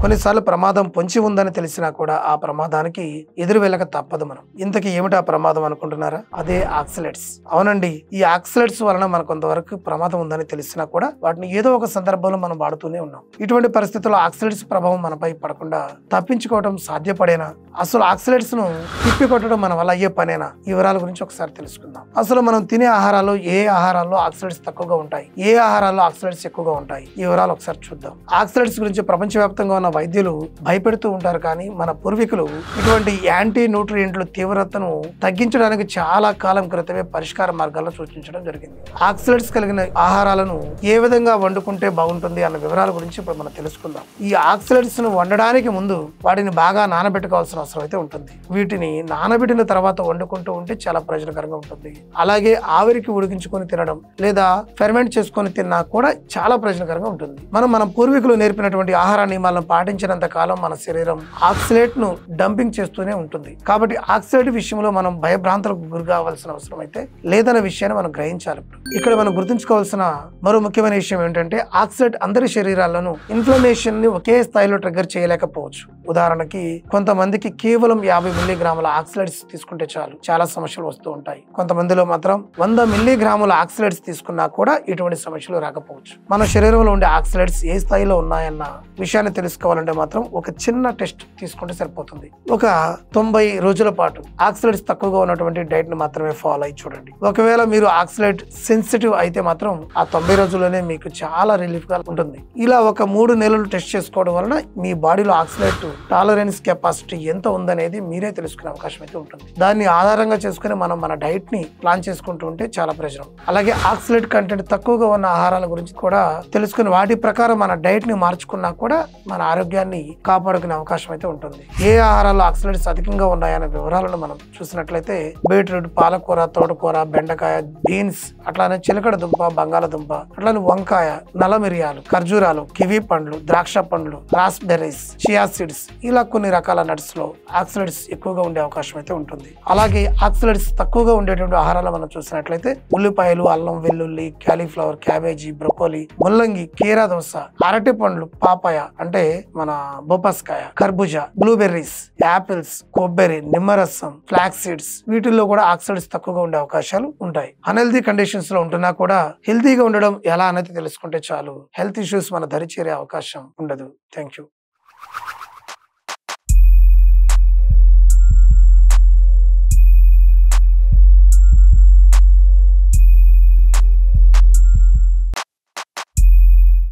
కొన్నిసార్లు ప్రమాదం పొంచి ఉందని తెలిసినా కూడా ఆ ప్రమాదానికి ఎదురు వెళ్ళక తప్పదు మనం ఇంతకీ ఏమిటి ఆ ప్రమాదం అనుకుంటున్నారా అదే ఆక్సిలేట్స్ అవునండి ఈ ఆక్సిలేట్స్ వలన మనకు కొంతవరకు ప్రమాదం ఉందని తెలిసినా కూడా వాటిని ఏదో ఒక సందర్భంలో మనం వాడుతూనే ఉన్నాం ఇటువంటి పరిస్థితుల్లో ఆక్సిలేట్స్ ప్రభావం మనపై పడకుండా తప్పించుకోవడం సాధ్యపడేనా అసలు ఆక్సిలేట్స్ ను తిప్పి కొట్టడం మన వల్ల అయ్యే పనేనా ఈ వివరాల గురించి ఒకసారి తెలుసుకుందాం అసలు మనం తినే ఆహారాల్లో ఏ ఆహారాల్లో ఆక్సిలేట్స్ తక్కువగా ఉంటాయి ఏ ఆహారాల్లో ఆక్సిలేట్స్ ఎక్కువగా ఉంటాయి ఈ వివరాలు ఒకసారి చూద్దాం ఆక్సిలేట్స్ గురించి ప్రపంచవ్యాప్తంగా ఉన్న వైద్యులు భయపెడుతూ ఉంటారు కానీ మన పూర్వీకులు ఇటువంటి యాంటీ న్యూట్రియంట్ల తీవ్రతను తగ్గించడానికి చాలా కాలం క్రితమే పరిష్కార మార్గాలను సూచించడం జరిగింది ఆక్సిలేట్స్ కలిగిన ఆహారాలను ఏ విధంగా వండుకుంటే బాగుంటుంది అన్న వివరాల గురించి ఇప్పుడు మనం తెలుసుకుందాం ఈ ఆక్సిలేట్స్ ను వండడానికి ముందు వాటిని బాగా నానబెట్టుకోవాల్సిన అవసరం అయితే ఉంటుంది వీటిని నానబెట్టిన తర్వాత వండుకుంటూ ఉంటే చాలా ప్రయోజనకరంగా ఉంటుంది అలాగే ఆవిరికి ఉడికించుకొని తినడం లేదా ఫెర్మెంట్ చేసుకొని తిన్నా కూడా చాలా ప్రయోజనకరంగా ఉంటుంది మనం మన పూర్వీకులు నేర్పినటువంటి ఆహార నియమాలను పాటించినంత కాలం మన శరీరం ఆక్సిలేట్ ను డంపింగ్ చేస్తూనే ఉంటుంది కాబట్టి ఆక్సిలేట్ విషయంలో మనం భయభ్రాంతులకు గురి కావాల్సిన అవసరం అయితే లేదన్న విషయాన్ని మనం గ్రహించాలి ఇప్పుడు. ఇక్కడ మనం గుర్తుంచుకోవాల్సిన మరో ముఖ్యమైన విషయం ఏంటంటే ఆక్సిలేట్ అందరి శరీరాలను ఇన్ఫ్లమేషన్ ని ఒకే స్థాయిలో ట్రిగర్ చేయలేకపోవచ్చు ఉదాహరణకి కొంతమందికి కేవలం యాభై మిల్లీగ్రాముల ఆక్సిలేట్స్ తీసుకుంటే చాలు చాలా సమస్యలు వస్తూ ఉంటాయి కొంతమందిలో మాత్రం వంద మిల్లీగ్రాముల ఆక్సిలేట్స్ తీసుకున్నా కూడా ఇటువంటి సమస్యలు రాకపోవచ్చు మన శరీరంలో ఉండే ఆక్సిలేట్స్ ఏ స్థాయిలో ఉన్నాయన్న విషయాన్ని తెలుసుకోవాలంటే మాత్రం ఒక చిన్న టెస్ట్ తీసుకుంటే సరిపోతుంది ఒక తొంభై రోజుల పాటు ఆక్సిలేట్స్ తక్కువగా ఉన్నటువంటి డైట్ ని మాత్రమే ఫాలో అయ్యి చూడండి ఒకవేళ మీరు ఆక్సిలేట్ సెన్సిటివ్ అయితే మాత్రం ఆ తొంభై రోజుల్లోనే మీకు చాలా రిలీఫ్ గా ఉంటుంది ఇలా ఒక మూడు నెలలు టెస్ట్ చేసుకోవడం వలన మీ బాడీలో ఆక్సిలేట్ టాలరెన్స్ కెపాసిటీ ఎంత ఉందనేది మీరే తెలుసుకునే అవకాశం అయితే ఉంటుంది దాన్ని ఆధారంగా చేసుకుని మనం మన డైట్ ని ప్లాన్ చేసుకుంటూ ఉంటే చాలా ప్రయోజనం అలాగే ఆక్సిలేట్ కంటెంట్ తక్కువగా ఉన్న ఆహారాల గురించి కూడా తెలుసుకుని వాటి ప్రకారం మన డైట్ ని మార్చుకున్నా కూడా మన ఆరోగ్యాన్ని కాపాడుకునే అవకాశం అయితే ఉంటుంది ఏ ఆహారాల్లో ఆక్సిలేట్స్ అధికంగా ఉన్నాయనే వివరాలను మనం చూసినట్లయితే బీట్రూట్ పాలకూర తోటకూర బెండకాయ బీన్స్ అట్లానే చిలకడ దుంప బంగాళదుంప అట్లానే వంకాయ నల్ల మిరియాలు ఖర్జూరాలు కివీ పండ్లు ద్రాక్ష పండ్లు రాస్బెర్రీస్ చియా సీడ్స్ ఇలా కొన్ని రకాల నట్స్ లో ఆక్సిలేట్స్ ఎక్కువగా ఉండే అవకాశం అయితే ఉంటుంది అలాగే ఆక్సిలేట్స్ తక్కువగా ఉండేటువంటి ఆహారాలు మనం చూసినట్లయితే ఉల్లిపాయలు అల్లం వెల్లుల్లి క్యాలీఫ్లవర్ క్యాబేజీ బ్రొకోలి ముల్లంగి కీరా దోస అరటి పండ్లు పాపాయ అంటే మన బొపస్కాయ కర్బూజా బ్లూబెర్రీస్ యాపిల్స్ కొబ్బరి నిమ్మరసం ఫ్లాక్ సీడ్స్ వీటిల్లో కూడా ఆక్సిడెంట్స్ తక్కువగా ఉండే అవకాశాలు ఉంటాయి అన్హెల్దీ కండిషన్స్ లో ఉంటున్నా కూడా హెల్తీగా ఉండడం ఎలా అనేది తెలుసుకుంటే చాలు హెల్త్ ఇష్యూస్ మన దరి చేరే అవకాశం ఉండదు థ్యాంక్ యూ